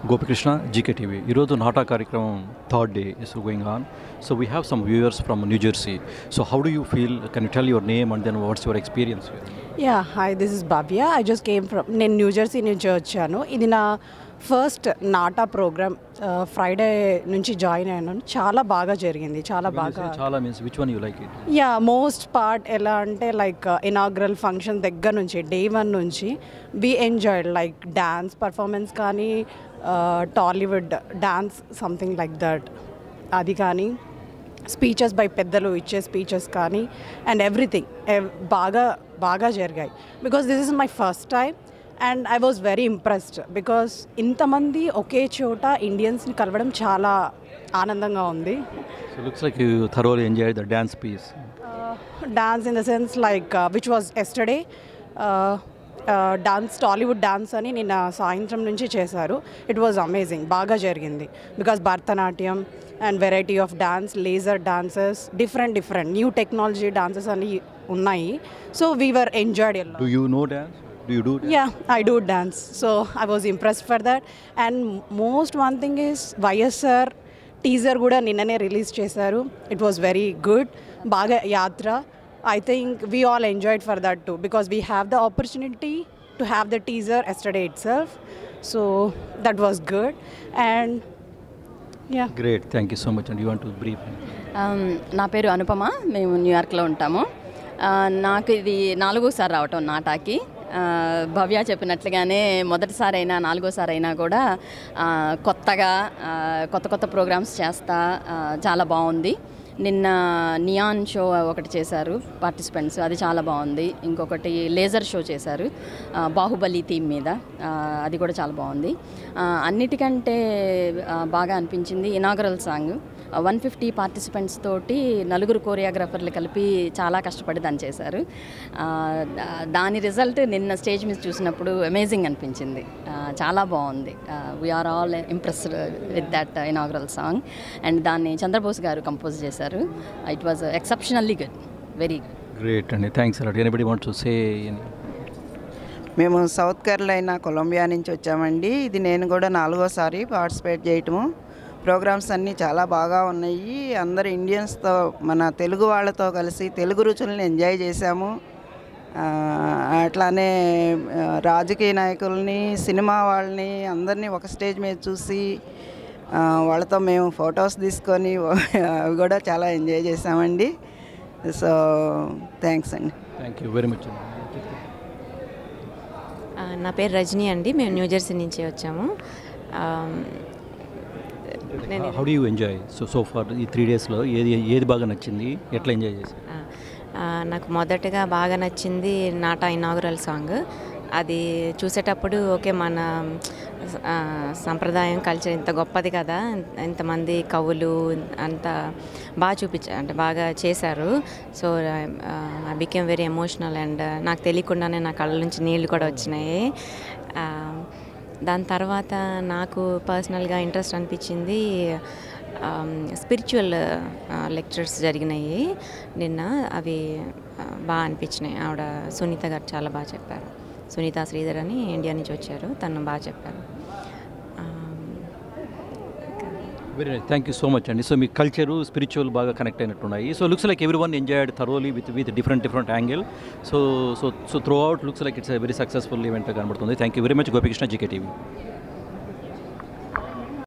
Gopikrishna GK TV ఈరోజు NATA కార్యక్రమం third day is going on so we have some viewers from New Jersey so how do you feel can you tell your name and then what's your experience yeah hi this is Bhavya I just came from నేను New Jersey నుంచి వచ్చాను ఇది నా first NATA program Friday నుంచి join అయ్యాను చాలా బాగా జరిగింది చాలా బాగా చాలా means which one you like it yeah most part ఎలా అంటే లైక్ ఇనాగ్రల్ ఫంక్షన్ దగ్గర నుంచి డే వన్ నుంచి we enjoyed like dance performance కానీ Tollywood dance something like that అది కానీ స్పీచెస్ బై పెద్దలు ఇచ్చే స్పీచెస్ కానీ అండ్ ఎవ్రీథింగ్ బాగా బాగా జరిగాయి because this is my first time and I was very impressed because ఇంతమంది ఒకే చోట ఇండియన్స్ని కలవడం చాలా ఆనందంగా ఉంది so looks like you thoroughly enjoy the dance piece dance in the sense like which was yesterday dance Tollywood dance అని నిన్న సాయంత్రం నుంచి చేశారు ఇట్ వాజ్ అమేజింగ్ బాగా జరిగింది because Bharatanatyam and variety of dance laser dances different different new technology dances అని ఉన్నాయి so we are enjoyed hello do you know dance do you do yeah I do dance so I was impressed for that and most one thing is YSR teaser కూడా నిన్ననే release చేశారు it was very good బాగా Yatra I think we all enjoyed for that too because we have the opportunity to have the teaser yesterday itself so that was good and yeah great thank you so much and you want to brief Um, నా పేరు అనుపమ మేము న్యూయార్క్లో ఉంటాము Uh, నాకు ఇది నాలుగోసారి రావటం నాటాకి Uh, భవ్య చెప్పినట్లుగానే మొదటిసారి అయినా నాలుగోసారి అయినా కూడా uh, కొత్తగా uh, కొత్త కొత్త ప్రోగ్రామ్స్ చేస్తా uh, చాలా బాగుంది నిన్న నియాన్ షో ఒకటి చేశారు పార్టిసిపెంట్స్ అది చాలా బాగుంది ఇంకొకటి లేజర్ షో చేశారు ఆ, బాహుబలి థీమ్ మీద ఆ, అది కూడా చాలా బాగుంది ఆ, అన్నిటికంటే ఆ, బాగా అనిపించింది inaugural song one fifty participants తోటి నలుగురు కోరియోగ్రాఫర్లు కలిపి చాలా కష్టపడి దాన్ని చేశారు ఆ, దా- దాని రిజల్ట్ నిన్న స్టేజ్ మీద చూసినప్పుడు అమేజింగ్ అనిపించింది ఆ, చాలా బాగుంది we are all impressed with that inaugural song and దాన్ని చంద్రబోస్ గారు కంపోజ్ చేశారు it was exceptionally good very good great అండి thanks a lot anybody want to say మేము సౌత్ కేరళైనా కొలంబియా నుంచి వచ్చామండి ఇది నేను కూడా నాలుగోసారి పార్టిసిపేట్ చేయటము ప్రోగ్రామ్స్ అన్నీ చాలా బాగా ఉన్నాయి అందరు ఇండియన్స్తో మన తెలుగు వాళ్ళతో కలిసి తెలుగు రుచులను ఎంజాయ్ చేశాము ఆ, అట్లానే ఆ, రాజకీయ నాయకుల్ని సినిమా వాళ్ళని అందరినీ ఒక స్టేజ్ మీద చూసి ఆ, వాళ్ళతో మేము ఫొటోస్ తీసుకొని అవి కూడా చాలా ఎంజాయ్ చేసామండి సో థ్యాంక్స్ అండి థ్యాంక్ యూ వెరీ మచ్ ఆ, నా పేరు రజనీ అండి మేము న్యూ జెర్సీ నుంచి వచ్చాము ఆమ్, నేను how do you enjoy so so far ఈ త్రీ డేస్లో ఏది ఏది బాగా నచ్చింది ఎట్లా ఎంజాయ్ చేశారు ఆ, ఆ, నాకు మొదటగా బాగా నచ్చింది నాటా ఇనాగురల్ సాంగ్ అది చూసేటప్పుడు ఓకే మన ఆ, సంప్రదాయం కల్చర్ ఇంత గొప్పది కదా ఇంతమంది కవులు అంత బాగా చూపించారు అంటే బాగా చేశారు so I became very emotional and నాకు తెలియకుండానే నా కళ్ళ నుంచి నీళ్ళు కూడా వచ్చినాయి ఆ, దాని తర్వాత నాకు పర్సనల్గా ఇంట్రెస్ట్ అనిపించింది స్పిరిచువల్ లెక్చర్స్ జరిగినాయి నిన్న అవి ఆ, బాగా అనిపించినాయి ఆవిడ సునీత గారు చాలా బాగా చెప్పారు సునీత శ్రీధర్ అని ఇండియా నుంచి వచ్చారు తను బాగా చెప్పారు very nice thank you so much అండి సో మీ కల్చరు స్పిరిచువల్ బాగా కనెక్ట్ అయినట్టున్నాయి so looks like everyone enjoyed thoroughly with with different different angle so so so throughout looks like it's very successful event కనబడుతుంది thank you very much Gopikrishna GK TV